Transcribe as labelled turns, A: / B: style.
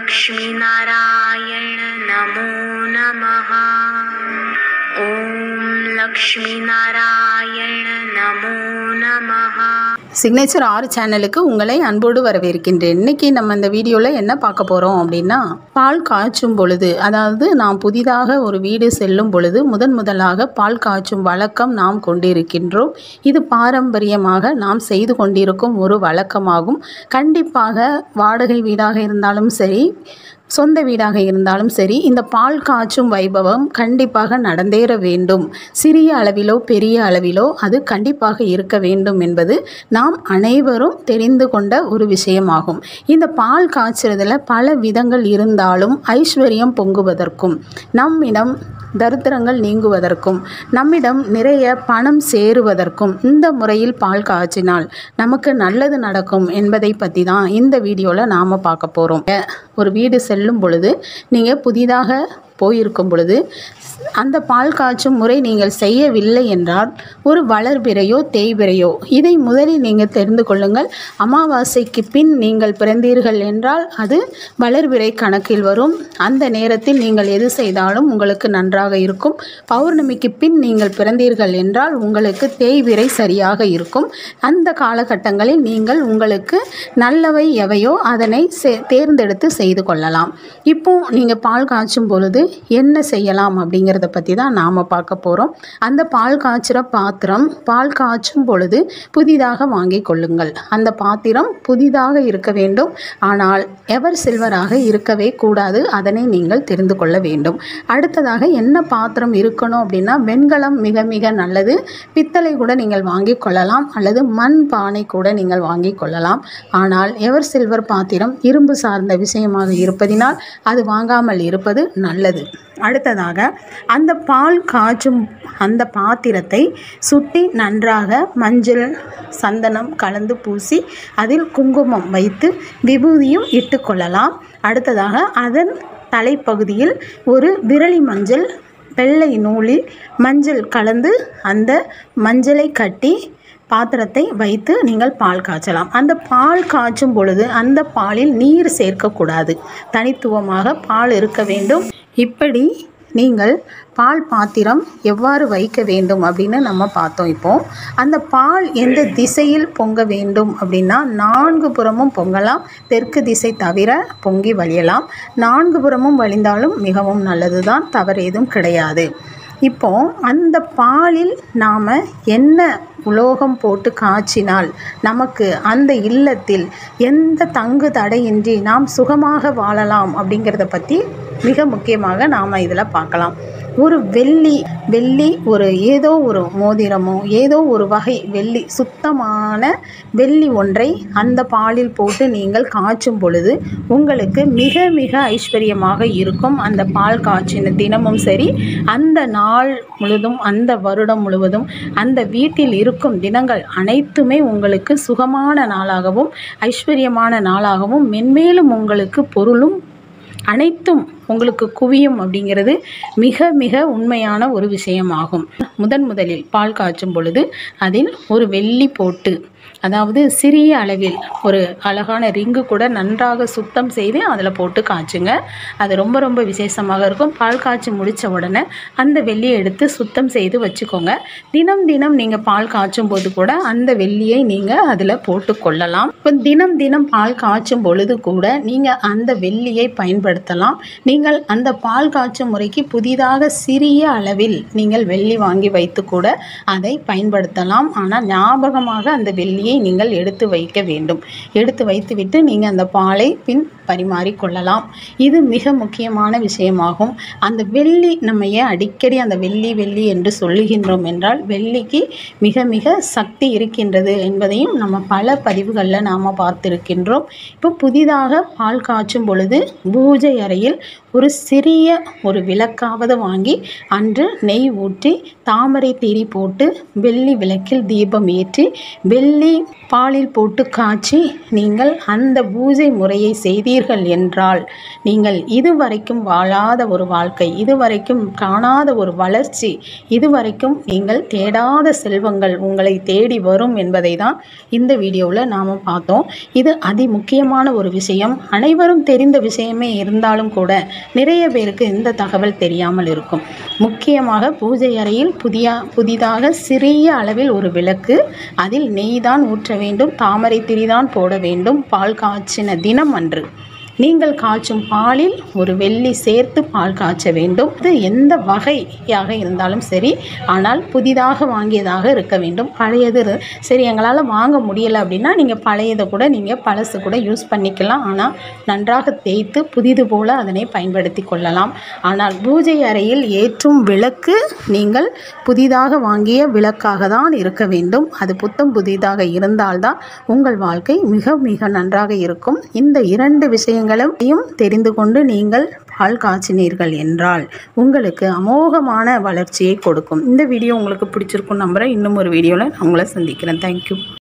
A: लक्ष्मीनारायण नमो नमः ॐ लक्ष्मीनारायण नमो नमः
B: சிக்னேச்சர் ஆறு சேனலுக்கு உங்களை அன்போடு வரவேற்கின்றேன் இன்னைக்கு நம்ம இந்த வீடியோவில் என்ன பார்க்க போகிறோம் அப்படின்னா பால் காய்ச்சும் பொழுது அதாவது நாம் புதிதாக ஒரு வீடு செல்லும் பொழுது முதன் முதலாக பால் காய்ச்சும் வழக்கம் நாம் கொண்டிருக்கின்றோம் இது பாரம்பரியமாக நாம் செய்து கொண்டிருக்கும் ஒரு வழக்கமாகும் கண்டிப்பாக வாடகை வீடாக இருந்தாலும் சரி சொந்த வீடாக இருந்தாலும் சரி இந்த பால் காய்ச்சும் வைபவம் கண்டிப்பாக நடந்தேற வேண்டும் சிறிய அளவிலோ பெரிய அளவிலோ அது கண்டிப்பாக இருக்க வேண்டும் என்பது நாம் அனைவரும் தெரிந்து கொண்ட ஒரு விஷயமாகும் இந்த பால் காய்ச்சறதுல பல விதங்கள் இருந்தாலும் ஐஸ்வர்யம் பொங்குவதற்கும் நம்மிடம் தரித்திரங்கள் நீங்குவதற்கும் நம்மிடம் நிறைய பணம் சேருவதற்கும் இந்த முறையில் பால் காய்ச்சினால் நமக்கு நல்லது நடக்கும் என்பதை பற்றி தான் இந்த வீடியோவில் நாம் பார்க்க போகிறோம் ஒரு வீடு செல்லும் பொழுது நீங்கள் புதிதாக போயிருக்கும் பொழுது அந்த பால் காய்ச்சும் முறை நீங்கள் செய்யவில்லை என்றால் ஒரு வளர்பிறையோ தேய்பிறையோ இதை முதலில் நீங்கள் தெரிந்து கொள்ளுங்கள் அமாவாசைக்கு பின் நீங்கள் பிறந்தீர்கள் என்றால் அது வளர்பிறை கணக்கில் வரும் அந்த நேரத்தில் நீங்கள் எது செய்தாலும் உங்களுக்கு நன்றாக இருக்கும் பௌர்ணமிக்கு பின் நீங்கள் பிறந்தீர்கள் என்றால் உங்களுக்கு தேய்பிறை சரியாக இருக்கும் அந்த காலகட்டங்களில் நீங்கள் உங்களுக்கு நல்லவை எவையோ அதனை சே- தேர்ந்தெடுத்து செய்து கொள்ளலாம் இப்போ நீங்கள் பால் காய்ச்சும் பொழுது என்ன செய்யலாம் அப்படிங்கிறத பற்றி தான் நாம் பார்க்க போகிறோம் அந்த பால் காய்ச்சுற பாத்திரம் பால் காய்ச்சும் பொழுது புதிதாக வாங்கி கொள்ளுங்கள் அந்த பாத்திரம் புதிதாக இருக்க வேண்டும் ஆனால் எவர் சில்வராக இருக்கவே கூடாது அதனை நீங்கள் தெரிந்து கொள்ள வேண்டும் அடுத்ததாக என்ன பாத்திரம் இருக்கணும் அப்படின்னா வெண்கலம் மிக மிக நல்லது பித்தளை கூட நீங்கள் வாங்கி கொள்ளலாம் அல்லது மண் பானை கூட நீங்கள் வாங்கி கொள்ளலாம் ஆனால் எவர் சில்வர் பாத்திரம் இரும்பு சார்ந்த விஷயமாக இருப்பதினால் அது வாங்காமல் இருப்பது நல்லது அடுத்ததாக அந்த பால் காய்ச்சும் அந்த பாத்திரத்தை சுற்றி நன்றாக மஞ்சள் சந்தனம் கலந்து பூசி அதில் குங்குமம் வைத்து விபூதியும் இட்டுக்கொள்ளலாம் அடுத்ததாக அதன் தலைப்பகுதியில் ஒரு விரலி மஞ்சள் வெள்ளை நூலில் மஞ்சள் கலந்து அந்த மஞ்சளை கட்டி பாத்திரத்தை வைத்து நீங்கள் பால் காய்ச்சலாம் அந்த பால் காய்ச்சும் பொழுது அந்த பாலில் நீர் சேர்க்கக்கூடாது தனித்துவமாக பால் இருக்க வேண்டும் இப்படி நீங்கள் பால் பாத்திரம் எவ்வாறு வைக்க வேண்டும் அப்படின்னு நம்ம பார்த்தோம் இப்போ அந்த பால் எந்த திசையில் பொங்க வேண்டும் அப்படின்னா நான்கு புறமும் பொங்கலாம் தெற்கு திசை தவிர பொங்கி வழியலாம் நான்கு புறமும் வழிந்தாலும் மிகவும் நல்லதுதான் தவறு எதுவும் கிடையாது இப்போ அந்த பாலில் நாம் என்ன உலோகம் போட்டு காய்ச்சினால் நமக்கு அந்த இல்லத்தில் எந்த தங்கு தடையின்றி நாம் சுகமாக வாழலாம் அப்படிங்கிறத பற்றி மிக முக்கியமாக நாம் இதில் பார்க்கலாம் ஒரு வெள்ளி வெள்ளி ஒரு ஏதோ ஒரு மோதிரமோ ஏதோ ஒரு வகை வெள்ளி சுத்தமான வெள்ளி ஒன்றை அந்த பாலில் போட்டு நீங்கள் காய்ச்சும் பொழுது உங்களுக்கு மிக மிக ஐஸ்வர்யமாக இருக்கும் அந்த பால் காய்ச்சின தினமும் சரி அந்த நாள் முழுதும் அந்த வருடம் முழுவதும் அந்த வீட்டில் இருக்கும் தினங்கள் அனைத்துமே உங்களுக்கு சுகமான நாளாகவும் ஐஸ்வர்யமான நாளாகவும் மென்மேலும் உங்களுக்கு பொருளும் அனைத்தும் உங்களுக்கு குவியும் அப்படிங்கிறது மிக மிக உண்மையான ஒரு விஷயமாகும் முதன் முதலில் பால் காய்ச்சும் பொழுது அதில் ஒரு வெள்ளி போட்டு அதாவது சிறிய அளவில் ஒரு அழகான ரிங்கு கூட நன்றாக சுத்தம் செய்து அதில் போட்டு காய்ச்சுங்க அது ரொம்ப ரொம்ப விசேஷமாக இருக்கும் பால் காய்ச்சி முடித்த உடனே அந்த வெள்ளியை எடுத்து சுத்தம் செய்து வச்சுக்கோங்க தினம் தினம் நீங்கள் பால் காய்ச்சும் போது கூட அந்த வெள்ளியை நீங்கள் அதில் போட்டு கொள்ளலாம் இப்போ தினம் தினம் பால் காய்ச்சும் பொழுது கூட நீங்கள் அந்த வெள்ளியை பயன்படுத்தலாம் நீங்கள் அந்த பால் காய்ச்சும் முறைக்கு புதிதாக சிறிய அளவில் நீங்கள் வெள்ளி வாங்கி வைத்து கூட அதை பயன்படுத்தலாம் ஆனால் ஞாபகமாக அந்த வெள்ளியை நீங்கள் எடுத்து வைக்க வேண்டும் எடுத்து வைத்துவிட்டு நீங்கள் அந்த பாலை பின் பரிமாறிக்கொள்ளலாம் இது மிக முக்கியமான விஷயமாகும் அந்த வெள்ளி நம்ம ஏன் அடிக்கடி அந்த வெள்ளி வெள்ளி என்று சொல்லுகின்றோம் என்றால் வெள்ளிக்கு மிக மிக சக்தி இருக்கின்றது என்பதையும் நம்ம பல பதிவுகளில் நாம் பார்த்திருக்கின்றோம் இப்போ புதிதாக பால் காய்ச்சும் பொழுது பூஜை அறையில் ஒரு சிறிய ஒரு விளக்காவது வாங்கி அன்று நெய் ஊற்றி தாமரை திரி போட்டு வெள்ளி விளக்கில் தீபம் ஏற்றி வெள்ளி வெள்ளி பாலில் போட்டு காய்ச்சி நீங்கள் அந்த பூஜை முறையை செய்தீர்கள் என்றால் நீங்கள் இதுவரைக்கும் வாழாத ஒரு வாழ்க்கை இதுவரைக்கும் காணாத ஒரு வளர்ச்சி இதுவரைக்கும் நீங்கள் தேடாத செல்வங்கள் உங்களை தேடி வரும் என்பதை தான் இந்த வீடியோவில் நாம் பார்த்தோம் இது அதி முக்கியமான ஒரு விஷயம் அனைவரும் தெரிந்த விஷயமே இருந்தாலும் கூட நிறைய பேருக்கு இந்த தகவல் தெரியாமல் இருக்கும் முக்கியமாக பூஜை அறையில் புதிய புதிதாக சிறிய அளவில் ஒரு விளக்கு அதில் நெய் தான் ஊற்ற வேண்டும் தாமரை திரிதான் போட வேண்டும் பால் காய்ச்சின தினம் அன்று நீங்கள் காய்ச்சும் பாலில் ஒரு வெள்ளி சேர்த்து பால் காய்ச்ச வேண்டும் அது எந்த வகையாக இருந்தாலும் சரி ஆனால் புதிதாக வாங்கியதாக இருக்க வேண்டும் பழையது இரு- சரி எங்களால் வாங்க முடியலை அப்படின்னா நீங்கள் பழையதை கூட நீங்கள் பழசு கூட யூஸ் பண்ணிக்கலாம் ஆனால் நன்றாக தேய்த்து புதிது போல அதனை பயன்படுத்தி கொள்ளலாம் ஆனால் பூஜை அறையில் ஏற்றும் விளக்கு நீங்கள் புதிதாக வாங்கிய விளக்காக தான் இருக்க வேண்டும் அது புத்தம் புதிதாக இருந்தால்தான் உங்கள் வாழ்க்கை மிக மிக நன்றாக இருக்கும் இந்த இரண்டு விஷயங்களையும் தெரிந்து கொண்டு நீங்கள் பால் காய்ச்சினீர்கள் என்றால் உங்களுக்கு அமோகமான வளர்ச்சியை கொடுக்கும் இந்த வீடியோ உங்களுக்கு பிடிச்சிருக்கும் நம்புகிறேன் இன்னும் ஒரு வீடியோவில் நான் உங்களை சந்திக்கிறேன் தேங்க்யூ